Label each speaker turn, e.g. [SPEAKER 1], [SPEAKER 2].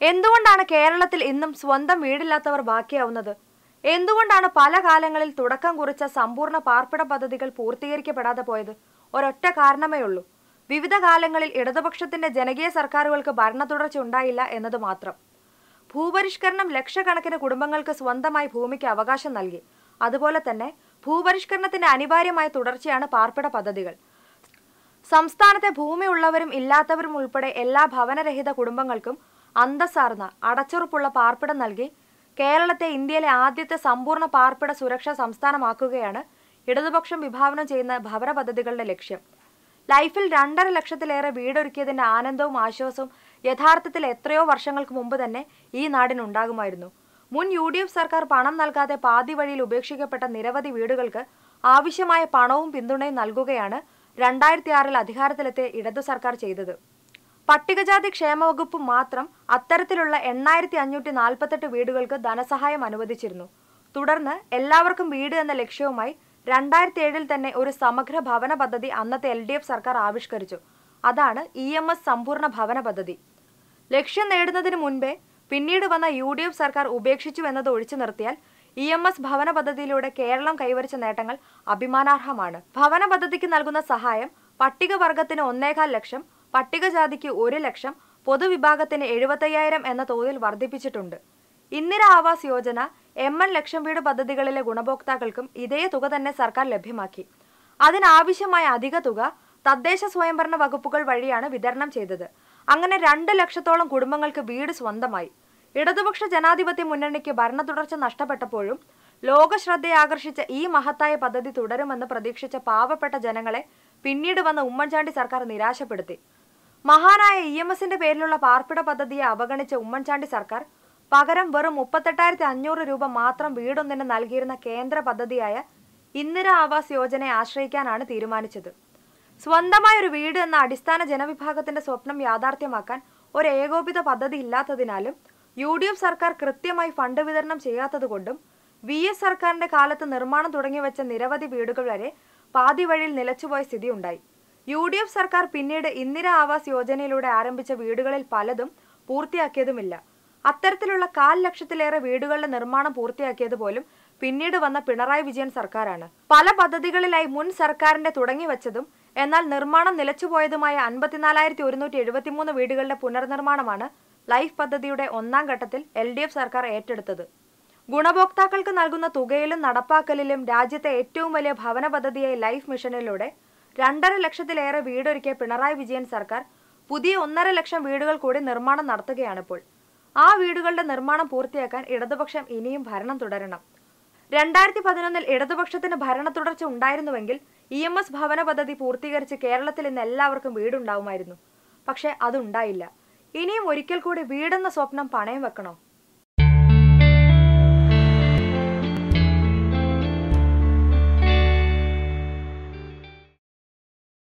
[SPEAKER 1] എന്തുകൊണ്ടാണ് കേരളത്തിൽ ഇന്നും സ്വന്തം വീടില്ലാത്തവർ ബാക്കിയാവുന്നത് എന്തുകൊണ്ടാണ് പല കാലങ്ങളിൽ തുടക്കം കുറിച്ച സമ്പൂർണ്ണ പാർപ്പിട പദ്ധതികൾ പൂർത്തീകരിക്കപ്പെടാതെ പോയത് ഒരൊറ്റ കാരണമേ ഉള്ളൂ വിവിധ കാലങ്ങളിൽ ഇടതുപക്ഷത്തിന്റെ ജനകീയ സർക്കാരുകൾക്ക് ഭരണ തുടർച്ച ഉണ്ടായില്ല എന്നത് മാത്രം ഭൂപരിഷ്കരണം ലക്ഷക്കണക്കിന് കുടുംബങ്ങൾക്ക് സ്വന്തമായി ഭൂമിക്ക് അവകാശം നൽകി അതുപോലെ തന്നെ ഭൂപരിഷ്കരണത്തിന്റെ അനിവാര്യമായ തുടർച്ചയാണ് പാർപ്പിട പദ്ധതികൾ സംസ്ഥാനത്തെ ഭൂമിയുള്ളവരും ഇല്ലാത്തവരും ഉൾപ്പെടെ എല്ലാ ഭവനരഹിത കുടുംബങ്ങൾക്കും അന്തസ്സാർന്ന അടച്ചുറപ്പുള്ള പാർപ്പിടം നൽകി കേരളത്തെ ഇന്ത്യയിലെ ആദ്യത്തെ സമ്പൂർണ്ണ പാർപ്പിട സുരക്ഷാ സംസ്ഥാനമാക്കുകയാണ് ഇടതുപക്ഷം വിഭാവനം ചെയ്യുന്ന ഭവന പദ്ധതികളുടെ ലക്ഷ്യം ലൈഫിൽ രണ്ടര ലക്ഷത്തിലേറെ വീടൊരുക്കിയതിന്റെ ആനന്ദവും ആശ്വാസവും യഥാർത്ഥത്തിൽ എത്രയോ വർഷങ്ങൾക്ക് മുമ്പ് തന്നെ ഈ നാടിനുണ്ടാകുമായിരുന്നു മുൻ യു ഡി എഫ് സർക്കാർ പണം നൽകാതെ പാതി വഴിയിൽ ഉപേക്ഷിക്കപ്പെട്ട നിരവധി വീടുകൾക്ക് ആവശ്യമായ പണവും പിന്തുണയും നൽകുകയാണ് രണ്ടായിരത്തി ആറിൽ അധികാരത്തിലെത്തിയ ഇടതു സർക്കാർ ചെയ്തത് പട്ടികജാതി ക്ഷേമവകുപ്പ് മാത്രം അത്തരത്തിലുള്ള എണ്ണായിരത്തി അഞ്ഞൂറ്റി നാൽപ്പത്തെട്ട് വീടുകൾക്ക് ധനസഹായം അനുവദിച്ചിരുന്നു തുടർന്ന് എല്ലാവർക്കും വീട് എന്ന ലക്ഷ്യവുമായി രണ്ടായിരത്തി ഏഴിൽ തന്നെ ഒരു സമഗ്ര ഭവന പദ്ധതി അന്നത്തെ എൽ ഡി എഫ് സർക്കാർ ആവിഷ്കരിച്ചു അതാണ് ഇ എം എസ് സമ്പൂർണ്ണ ഭവന പദ്ധതി ലക്ഷ്യം നേടുന്നതിന് മുൻപേ പിന്നീട് വന്ന യു ഡി എഫ് സർക്കാർ ഉപേക്ഷിച്ചു എന്നത് ഒഴിച്ചു നിർത്തിയാൽ ഇ എം എസ് ഭവന പദ്ധതിയിലൂടെ കേരളം കൈവരിച്ച നേട്ടങ്ങൾ അഭിമാനാർഹമാണ് ഭവന പദ്ധതിക്ക് നൽകുന്ന സഹായം പട്ടികവർഗത്തിന് ഒന്നേകാൽ ലക്ഷം പട്ടികജാതിക്ക് ഒരു ലക്ഷം പൊതുവിഭാഗത്തിന് എഴുപത്തയ്യായിരം എന്ന തോതിൽ വർദ്ധിപ്പിച്ചിട്ടുണ്ട് ഇന്ദിര ആവാസ് യോജന എം എൻ ലക്ഷം വീട് പദ്ധതികളിലെ ഗുണഭോക്താക്കൾക്കും ഇതേ തുക തന്നെ സർക്കാർ ലഭ്യമാക്കി അതിനാവശ്യമായ അധിക തുക തദ്ദേശ സ്വയംഭരണ വകുപ്പുകൾ വഴിയാണ് വിതരണം ചെയ്തത് അങ്ങനെ രണ്ട് ലക്ഷത്തോളം കുടുംബങ്ങൾക്ക് വീട് സ്വന്തമായി ഇടതുപക്ഷ ജനാധിപത്യ മുന്നണിക്ക് ഭരണ തുടർച്ച നഷ്ടപ്പെട്ടപ്പോഴും ലോക ശ്രദ്ധയാകർഷിച്ച ഈ മഹത്തായ പദ്ധതി തുടരുമെന്ന് പ്രതീക്ഷിച്ച പാവപ്പെട്ട ജനങ്ങളെ പിന്നീട് വന്ന ഉമ്മൻചാണ്ടി സർക്കാർ നിരാശപ്പെടുത്തി മഹാനായ ഇ എം എസിന്റെ പേരിലുള്ള പാർപ്പിട പദ്ധതിയെ അവഗണിച്ച ഉമ്മൻചാണ്ടി സർക്കാർ പകരം വെറും മുപ്പത്തെട്ടായിരത്തി അഞ്ഞൂറ് രൂപ മാത്രം വീടൊന്നിന് നൽകിയിരുന്ന കേന്ദ്ര പദ്ധതിയായ ഇന്ദിര ആവാസ് യോജനയെ ആശ്രയിക്കാനാണ് തീരുമാനിച്ചത് സ്വന്തമായ ഒരു വീട് എന്ന അടിസ്ഥാന ജനവിഭാഗത്തിന്റെ സ്വപ്നം യാഥാർത്ഥ്യമാക്കാൻ ഒരു ഏകോപിത പദ്ധതി ഇല്ലാത്തതിനാലും യു ഡി എഫ് സർക്കാർ കൃത്യമായി ഫണ്ട് വിതരണം ചെയ്യാത്തതുകൊണ്ടും വി എസ് സർക്കാരിന്റെ കാലത്ത് നിർമ്മാണം തുടങ്ങിവെച്ച നിരവധി വീടുകൾ വരെ പാതി വഴിയിൽ നിലച്ചുപോയ സ്ഥിതിയുണ്ടായി യു ഡി എഫ് സർക്കാർ പിന്നീട് ഇന്ദിര ആവാസ് യോജനയിലൂടെ ആരംഭിച്ച വീടുകളിൽ പലതും പൂർത്തിയാക്കിയതുമില്ല അത്തരത്തിലുള്ള കാൽ ലക്ഷത്തിലേറെ വീടുകളുടെ നിർമ്മാണം പൂർത്തിയാക്കിയത് പോലും പിന്നീട് വന്ന പിണറായി വിജയൻ സർക്കാരാണ് പല പദ്ധതികളിലായി മുൻ സർക്കാരിന്റെ തുടങ്ങിവെച്ചതും എന്നാൽ നിർമ്മാണം നിലച്ചുപോയതുമായ അൻപത്തിനാലായിരത്തി ഒരുന്നൂറ്റി എഴുപത്തിമൂന്ന് വീടുകളുടെ പുനർനിർമ്മാണമാണ് ലൈഫ് പദ്ധതിയുടെ ഒന്നാം ഘട്ടത്തിൽ എൽ ഡി എഫ് സർക്കാർ ഏറ്റെടുത്തത് ഗുണഭോക്താക്കൾക്ക് നൽകുന്ന തുകയിലും നടപ്പാക്കലിലും രാജ്യത്തെ ഏറ്റവും വലിയ ഭവന പദ്ധതിയായ ലൈഫ് മിഷനിലൂടെ രണ്ടര ലക്ഷത്തിലേറെ വീടൊരുക്കിയ പിണറായി വിജയൻ സർക്കാർ പുതിയ ഒന്നര ലക്ഷം വീടുകൾ കൂടി നിർമ്മാണം നടത്തുകയാണിപ്പോൾ ആ വീടുകളുടെ നിർമ്മാണം പൂർത്തിയാക്കാൻ ഇടതുപക്ഷം ഇനിയും ഭരണം തുടരണം രണ്ടായിരത്തി പതിനൊന്നിൽ ഇടതുപക്ഷത്തിന് ഭരണ തുടർച്ച ഉണ്ടായിരുന്നുവെങ്കിൽ ഇ എം എസ് ഭവന പദ്ധതി പൂർത്തീകരിച്ച് കേരളത്തിൽ ഇന്ന് എല്ലാവർക്കും വീടുണ്ടാവുമായിരുന്നു പക്ഷേ അതുണ്ടായില്ല ഇനിയും ഒരിക്കൽ കൂടി വീടെന്ന സ്വപ്നം പണയം വെക്കണോ